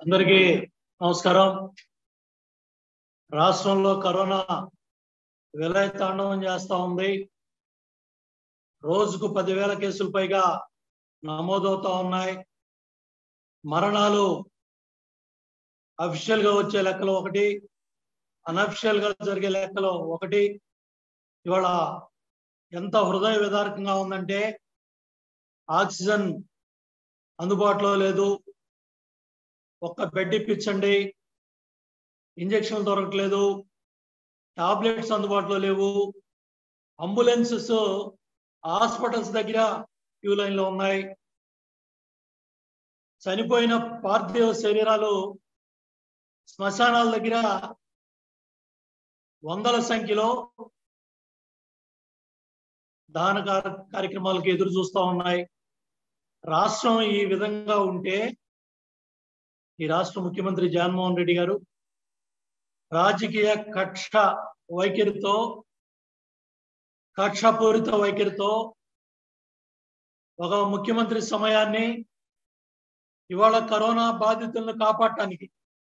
అందరికీ నమస్కారం రాష్ట్రంలో కరోనా విలయ తాండవం చేస్తా ఉంది రోజుకు పదివేల కేసులు పైగా నమోదవుతా ఉన్నాయి మరణాలు అఫీషియల్ గా వచ్చే లెక్కలో ఒకటి అనఫిషియల్ గా జరిగే లెక్కలో ఒకటి ఇవాళ ఎంత హృదయ విదారకంగా ఉందంటే ఆక్సిజన్ అందుబాటులో లేదు ఒక్క బెడ్ ఇప్పించండి ఇంజక్షన్లు దొరకట్లేదు టాబ్లెట్స్ అందుబాటులో లేవు అంబులెన్సెస్ హాస్పిటల్స్ దగ్గర క్యూ లైన్ లో ఉన్నాయి చనిపోయిన పార్థివ శరీరాలు శ్మశానాల దగ్గర వందల సంఖ్యలో దహన కార- కార్యక్రమాలకు ఎదురు చూస్తూ ఉన్నాయి రాష్ట్రం ఈ విధంగా ఉంటే ఈ రాష్ట్ర ముఖ్యమంత్రి జగన్మోహన్ రెడ్డి గారు రాజకీయ కక్ష వైఖరితో కక్షపూరిత వైఖరితో ఒక ముఖ్యమంత్రి సమయాన్ని ఇవాళ కరోనా బాధితులను కాపాడటానికి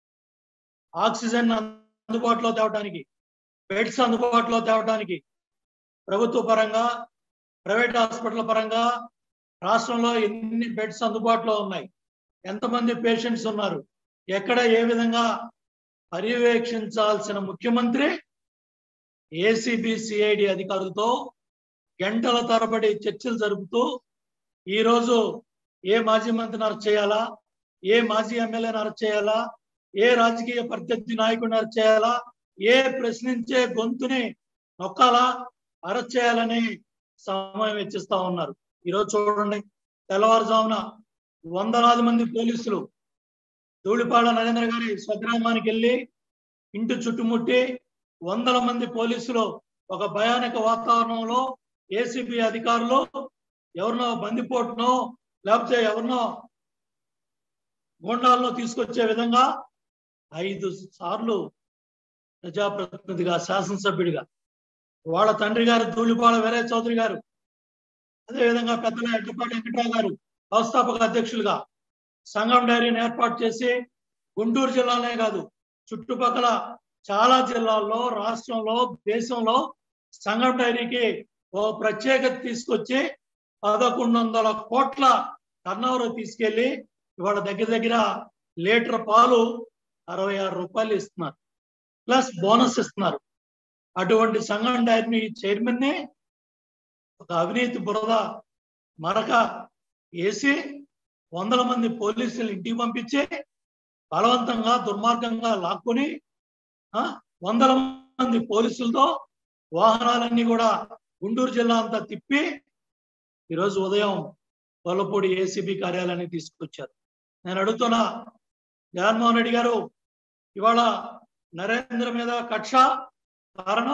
ఆక్సిజన్ అందుబాటులో తేవడానికి బెడ్స్ అందుబాటులో తేవడానికి ప్రభుత్వ పరంగా ప్రైవేట్ హాస్పిటల్ పరంగా రాష్ట్రంలో ఎన్ని బెడ్స్ అందుబాటులో ఉన్నాయి ఎంతమంది పేషెంట్స్ ఉన్నారు ఎక్కడ ఏ విధంగా పర్యవేక్షించాల్సిన ముఖ్యమంత్రి ఏసీబీ సిఐడి అధికారులతో గంటల తరబడి చర్చలు జరుపుతూ ఈరోజు ఏ మాజీ మంత్రిని అరెస్ట్ చేయాలా ఏ మాజీ ఎమ్మెల్యేని అరెస్ట్ చేయాలా ఏ రాజకీయ ప్రత్యర్థి నాయకుడిని అరెస్ట్ చేయాలా ఏ ప్రశ్నించే గొంతుని నొక్కాలా అరెస్ట్ చేయాలని సమయం వెచ్చిస్తా ఉన్నారు ఈరోజు చూడండి తెల్లవారుజామున వందలాది మంది పోలీసులు ధూళిపాడ నరేంద్ర గారి స్వగ్రామానికి వెళ్ళి ఇంటి చుట్టుముట్టి వందల మంది పోలీసులు ఒక భయానక వాతావరణంలో ఏసీబీ అధికారులు ఎవరినో బందిపోటునో లేకపోతే ఎవరినో గూండాలను తీసుకొచ్చే విధంగా ఐదు సార్లు ప్రజాప్రతినిధిగా శాసనసభ్యుడిగా వాళ్ళ తండ్రి గారు ధూళిపాల వీరయ్య చౌదరి గారు అదేవిధంగా పెద్దల ఎడ్లపాటి వెంకటరావు గారు వ్యవస్థాపక అధ్యక్షులుగా సంఘం డైరీని ఏర్పాటు చేసి గుంటూరు జిల్లాలోనే కాదు చుట్టుపక్కల చాలా జిల్లాల్లో రాష్ట్రంలో దేశంలో సంఘం డైరీకి ఓ ప్రత్యేకత తీసుకొచ్చి పదకొండు వందల కోట్ల టర్నోవర్ తీసుకెళ్లి ఇవాళ దగ్గర దగ్గర లీటర్ పాలు అరవై ఆరు రూపాయలు ఇస్తున్నారు ప్లస్ బోనస్ ఇస్తున్నారు అటువంటి సంఘం డైరీని చైర్మన్ ని ఒక అవినీతి బురద మరక వేసి వందల మంది పోలీసులు ఇంటికి పంపించి బలవంతంగా దుర్మార్గంగా లాక్కొని ఆ, వందల మంది పోలీసులతో వాహనాలన్నీ కూడా గుంటూరు జిల్లా అంతా తిప్పి ఈరోజు ఉదయం గొల్లపూడి ఏసీబీ కార్యాలయానికి తీసుకొచ్చారు నేను అడుగుతున్నా జగన్మోహన్ రెడ్డి గారు ఇవాళ నరేంద్ర మీద కక్ష కారణం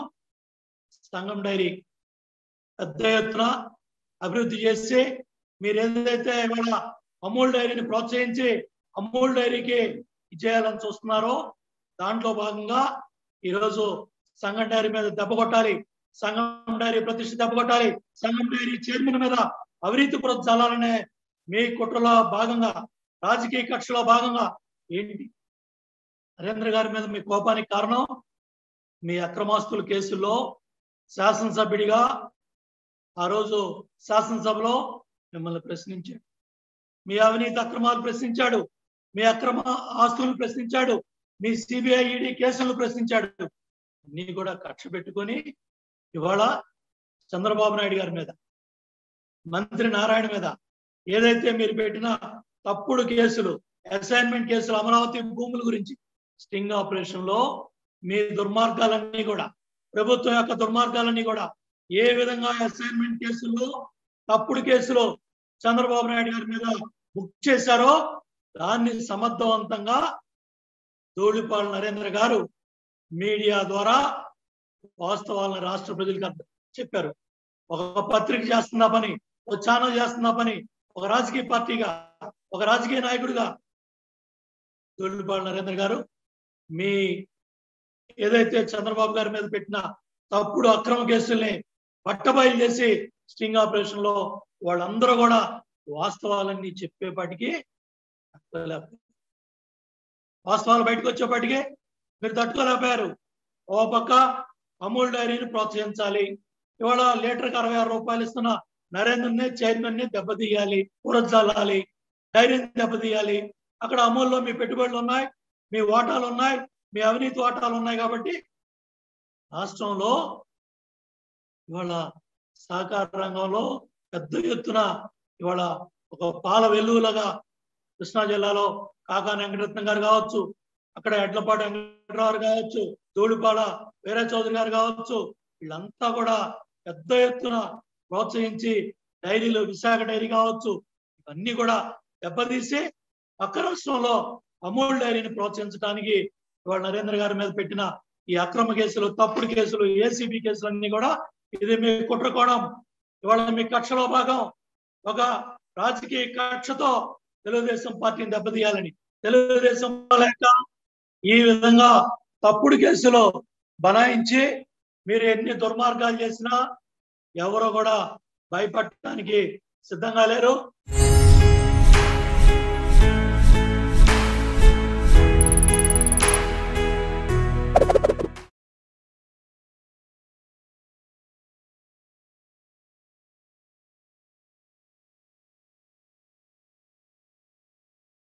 సంఘం డైరీ పెద్ద ఎత్తున అభివృద్ధి చేసి మీరు ఏదైతే ఇవాళ అమూల్ డైరీని ప్రోత్సహించి అమూల్ డైరీకి ఇచ్చేయాలని చూస్తున్నారో దాంట్లో భాగంగా ఈరోజు సంఘం డైరీ మీద దెబ్బ కొట్టాలి సంఘం డైరీ ప్రతిష్ట దెబ్బ కొట్టాలి సంఘం డైరీ చైర్మన్ మీద అవినీతి ప్రోత్సాహాలనే మీ కుట్రలో భాగంగా రాజకీయ కక్షలో భాగంగా ఏంటి నరేంద్ర గారి మీద మీ కోపానికి కారణం మీ అక్రమాస్తుల కేసుల్లో శాసనసభ్యుడిగా ఆ రోజు శాసనసభలో మిమ్మల్ని ప్రశ్నించాడు మీ అవినీతి అక్రమాలు ప్రశ్నించాడు మీ అక్రమ ఆస్తులను ప్రశ్నించాడు మీ సిబిఐ ఈడీ కేసులను ప్రశ్నించాడు అన్ని కూడా కక్ష పెట్టుకొని ఇవాళ చంద్రబాబు నాయుడు గారి మీద మంత్రి నారాయణ మీద ఏదైతే మీరు పెట్టిన తప్పుడు కేసులు అసైన్మెంట్ కేసులు అమరావతి భూముల గురించి స్టింగ్ ఆపరేషన్ లో మీ దుర్మార్గాలన్నీ కూడా ప్రభుత్వం యొక్క దుర్మార్గాలన్నీ కూడా ఏ విధంగా అసైన్మెంట్ కేసుల్లో తప్పుడు కేసులు చంద్రబాబు నాయుడు గారి మీద బుక్ చేశారో దాన్ని సమర్థవంతంగా ధూళిపాల్ నరేంద్ర గారు మీడియా ద్వారా వాస్తవాలను రాష్ట్ర ప్రజలకు అర్థం చెప్పారు ఒక పత్రిక చేస్తున్న పని ఒక ఛానల్ చేస్తున్న పని ఒక రాజకీయ పార్టీగా ఒక రాజకీయ నాయకుడిగా ధూళిపాల్ నరేంద్ర గారు మీ ఏదైతే చంద్రబాబు గారి మీద పెట్టిన తప్పుడు అక్రమ కేసుల్ని పట్టబయలు చేసి స్టింగ్ ఆపరేషన్ లో వాళ్ళందరూ కూడా వాస్తవాలన్నీ చెప్పేపాటికి వాస్తవాలు బయటకు వచ్చేప్పటికి మీరు తట్టుకోలేకపోయారు ఓ పక్క అమూల్ డైరీని ప్రోత్సహించాలి ఇవాళ లీటర్కి అరవై ఆరు రూపాయలు ఇస్తున్న నరేంద్రని చైర్మన్ ని దెబ్బతీయాలి కూరజాలాలి డైరీని దెబ్బతీయాలి అక్కడ అమూల్లో మీ పెట్టుబడులు ఉన్నాయి మీ వాటాలు ఉన్నాయి మీ అవినీతి వాటాలు ఉన్నాయి కాబట్టి రాష్ట్రంలో ఇవాళ సహకార రంగంలో పెద్ద ఎత్తున ఇవాళ ఒక పాల వెల్లువలుగా కృష్ణా జిల్లాలో కాకాని వెంకటరత్నం గారు కావచ్చు అక్కడ ఎడ్లపాటి వెంకటరావు గారు కావచ్చు ధూళిపాడ వీర చౌదరి గారు కావచ్చు వీళ్ళంతా కూడా పెద్ద ఎత్తున ప్రోత్సహించి డైరీలు విశాఖ డైరీ కావచ్చు ఇవన్నీ కూడా దెబ్బతీసి పక్క రాష్ట్రంలో అమూల్ డైరీని ప్రోత్సహించడానికి ఇవాళ నరేంద్ర గారి మీద పెట్టిన ఈ అక్రమ కేసులు తప్పుడు కేసులు ఏసీబీ కేసులు అన్ని కూడా ఇది మీ కుట్రకోణం ఇవాళ మీ కక్షలో భాగం ఒక రాజకీయ కక్షతో తెలుగుదేశం పార్టీని దెబ్బతీయాలని తెలుగుదేశం లేక ఈ విధంగా తప్పుడు కేసులో బనాయించి మీరు ఎన్ని దుర్మార్గాలు చేసినా ఎవరు కూడా భయపడటానికి సిద్ధంగా లేరు